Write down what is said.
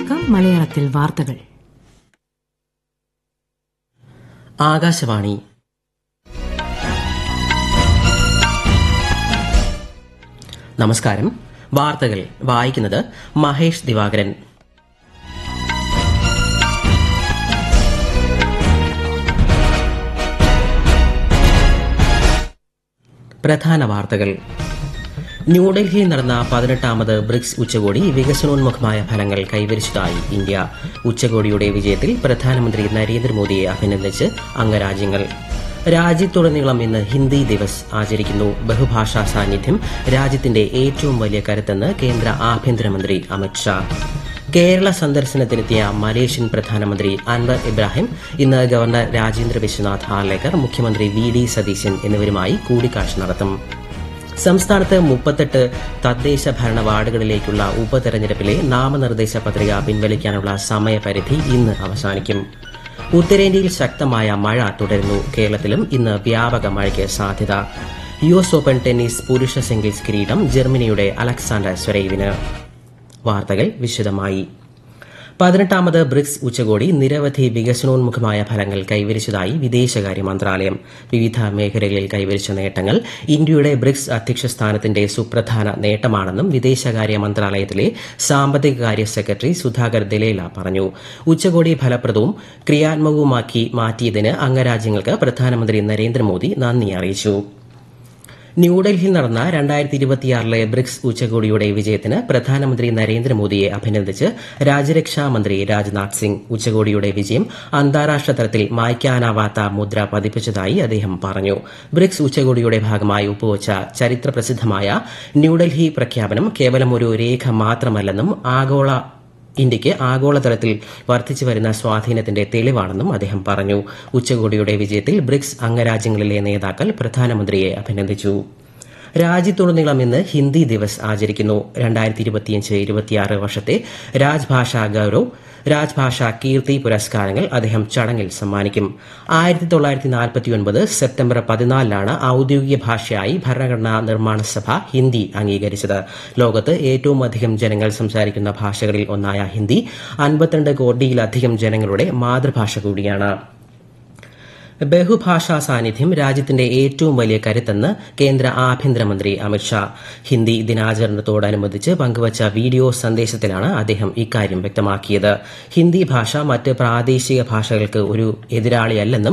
കേൾക്കാം മലയാളത്തിൽ വാർത്തകൾ ആകാശവാണി നമസ്കാരം വാർത്തകൾ വായിക്കുന്നത് മഹേഷ് ദിവാകരൻ പ്രധാന വാർത്തകൾ ന്യൂഡൽഹിയിൽ നടന്ന പതിനെട്ടാമത് ബ്രിക്സ് ഉച്ചകോടി വികസനോന്മുഖമായ ഫലങ്ങൾ കൈവരിച്ചതായി ഇന്ത്യ ഉച്ചകോടിയുടെ വിജയത്തിൽ പ്രധാനമന്ത്രി നരേന്ദ്രമോദിയെ അഭിനന്ദിച്ച് അംഗരാജ്യങ്ങൾ രാജ്യത്തുടനീളം ഇന്ന് ഹിന്ദി ദിവസ് ആചരിക്കുന്നു ബഹുഭാഷാ സാന്നിധ്യം രാജ്യത്തിന്റെ ഏറ്റവും വലിയ കരുത്തെന്ന് കേന്ദ്ര ആഭ്യന്തരമന്ത്രി അമിത്ഷാ കേരള സന്ദർശനത്തിനെത്തിയ മലേഷ്യൻ പ്രധാനമന്ത്രി അൻവർ ഇബ്രാഹിം ഇന്ന് ഗവർണർ രാജേന്ദ്ര വിശ്വനാഥ് ഹാർലേക്കർ മുഖ്യമന്ത്രി വി ഡി സതീശൻ എന്നിവരുമായി കൂടിക്കാഴ്ച നടത്തും സംസ്ഥാനത്ത് മുപ്പത്തെട്ട് തദ്ദേശ ഭരണ വാർഡുകളിലേക്കുള്ള ഉപതെരഞ്ഞെടുപ്പിലെ നാമനിർദ്ദേശ പത്രിക പിൻവലിക്കാനുള്ള സമയപരിധി ഇന്ന് അവസാനിക്കും ഉത്തരേന്ത്യയിൽ ശക്തമായ മഴ തുടരുന്നു കേരളത്തിലും ഇന്ന് വ്യാപക മഴയ്ക്ക് സാധ്യത യു എസ് ഓപ്പൺ ടെന്നീസ് പുരുഷ സിംഗിൾസ് കിരീടം ജർമ്മനിയുടെ അലക്സാണ്ടർ സ്വരൈവിന് വാർത്തകൾ വിശദമായി പതിനെട്ടാമത് ബ്രിക്സ് ഉച്ചകോടി നിരവധി വികസനോന്മുഖമായ ഫലങ്ങൾ കൈവരിച്ചതായി വിദേശകാര്യ മന്ത്രാലയം വിവിധ മേഖലകളിൽ കൈവരിച്ച നേട്ടങ്ങൾ ഇന്ത്യയുടെ ബ്രിക്സ് അധ്യക്ഷ സ്ഥാനത്തിന്റെ സുപ്രധാന നേട്ടമാണെന്നും വിദേശകാര്യ മന്ത്രാലയത്തിലെ സാമ്പത്തികകാര്യ സെക്രട്ടറി സുധാകർ ദലേല പറഞ്ഞു ഉച്ചകോടി ഫലപ്രദവും ക്രിയാത്മകവുമാക്കി മാറ്റിയതിന് അംഗരാജ്യങ്ങൾക്ക് പ്രധാനമന്ത്രി നരേന്ദ്രമോദി നന്ദി അറിയിച്ചു ന്യൂഡൽഹിയിൽ നടന്ന രണ്ടായിരത്തി ഇരുപത്തിയാറിലെ ബ്രിക്സ് ഉച്ചകോടിയുടെ വിജയത്തിന് പ്രധാനമന്ത്രി നരേന്ദ്രമോദിയെ അഭിനന്ദിച്ച് രാജ്യരക്ഷാ മന്ത്രി രാജ്നാഥ് സിംഗ് ഉച്ചകോടിയുടെ വിജയം അന്താരാഷ്ട്ര തലത്തിൽ മായ്ക്കാനാവാത്ത മുദ്ര പതിപ്പിച്ചതായി അദ്ദേഹം പറഞ്ഞു ബ്രിക്സ് ഉച്ചകോടിയുടെ ഭാഗമായി ഒപ്പുവച്ച ചരിത്രപ്രസിദ്ധമായ ന്യൂഡൽഹി പ്രഖ്യാപനം കേവലം ഒരു രേഖ മാത്രമല്ലെന്നും ആഗോള ഇന്ത്യയ്ക്ക് ആഗോളതലത്തിൽ വർദ്ധിച്ചു വരുന്ന സ്വാധീനത്തിന്റെ തെളിവാണെന്നും അദ്ദേഹം പറഞ്ഞു ഉച്ചകോടിയുടെ വിജയത്തിൽ ബ്രിക്സ് അംഗരാജ്യങ്ങളിലെ നേതാക്കൾ പ്രധാനമന്ത്രിയെ അഭിനന്ദിച്ചു രാജ്യത്തുടനീളം ഇന്ന് ഹിന്ദി ദിവസ് ആചരിക്കുന്നു രണ്ടായിരത്തി ഇരുപത്തിയഞ്ച് ഇരുപത്തിയാറ് വർഷത്തെ രാജ്ഭാഷാ ഗൌരവ് രാജ്ഭാഷാ കീർത്തി പുരസ്കാരങ്ങൾ അദ്ദേഹം ചടങ്ങിൽ സമ്മാനിക്കും ആയിരത്തി തൊള്ളായിരത്തി നാൽപ്പത്തിയൊൻപത് സെപ്റ്റംബർ പതിനാലിനാണ് ഔദ്യോഗിക ഭാഷയായി ഭരണഘടനാ നിർമ്മാണ സഭ ഹിന്ദി അംഗീകരിച്ചത് ലോകത്ത് ഏറ്റവും അധികം ജനങ്ങൾ സംസാരിക്കുന്ന ഭാഷകളിൽ ഒന്നായ ഹിന്ദി അൻപത്തിരണ്ട് കോടിയിലധികം ജനങ്ങളുടെ മാതൃഭാഷ കൂടിയാണ് ബഹുഭാഷാ സാന്നിധ്യം രാജ്യത്തിന്റെ ഏറ്റവും വലിയ കരുത്തെന്ന് കേന്ദ്ര ആഭ്യന്തരമന്ത്രി അമിത്ഷാ ഹിന്ദി ദിനാചരണത്തോടനുബന്ധിച്ച് പങ്കുവച്ച വീഡിയോ സന്ദേശത്തിലാണ് അദ്ദേഹം ഇക്കാര്യം വ്യക്തമാക്കിയത് ഹിന്ദി ഭാഷ മറ്റ് പ്രാദേശിക ഭാഷകൾക്ക് ഒരു എതിരാളിയല്ലെന്നും